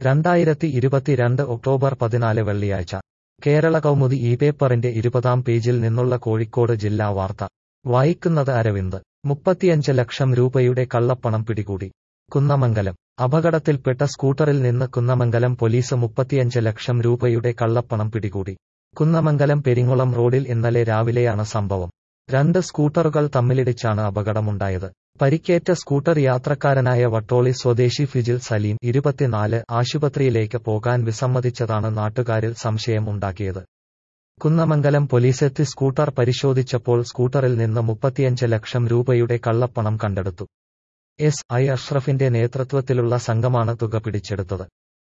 രണ്ടായിരത്തി ഇരുപത്തിരണ്ട് ഒക്ടോബർ പതിനാല് വെള്ളിയാഴ്ച കേരള കൗമുദി ഈ പേപ്പറിന്റെ ഇരുപതാം പേജിൽ നിന്നുള്ള കോഴിക്കോട് ജില്ലാ വാർത്ത വായിക്കുന്നത് അരവിന്ദ് മുപ്പത്തിയഞ്ച് ലക്ഷം രൂപയുടെ കള്ളപ്പണം പിടികൂടി കുന്നമംഗലം അപകടത്തിൽപ്പെട്ട സ്കൂട്ടറിൽ നിന്ന് കുന്നമംഗലം പോലീസ് മുപ്പത്തിയഞ്ച് ലക്ഷം രൂപയുടെ കള്ളപ്പണം പിടികൂടി കുന്നമംഗലം പെരിങ്ങുളം റോഡിൽ ഇന്നലെ രാവിലെയാണ് സംഭവം രണ്ട് സ്കൂട്ടറുകൾ തമ്മിലിടിച്ചാണ് അപകടമുണ്ടായത് പരിക്കേറ്റ സ്കൂട്ടർ യാത്രക്കാരനായ വട്ടോളി സ്വദേശി ഫിജിൽ സലീം ഇരുപത്തിനാല് ആശുപത്രിയിലേക്ക് പോകാൻ വിസമ്മതിച്ചതാണ് നാട്ടുകാരിൽ സംശയം ഉണ്ടാക്കിയത് കുന്നമംഗലം പോലീസെത്തി സ്കൂട്ടർ പരിശോധിച്ചപ്പോൾ സ്കൂട്ടറിൽ നിന്ന് മുപ്പത്തിയഞ്ച് ലക്ഷം രൂപയുടെ കള്ളപ്പണം കണ്ടെടുത്തു എസ് ഐ അഷ്റഫിന്റെ നേതൃത്വത്തിലുള്ള സംഘമാണ് തുക പിടിച്ചെടുത്തത്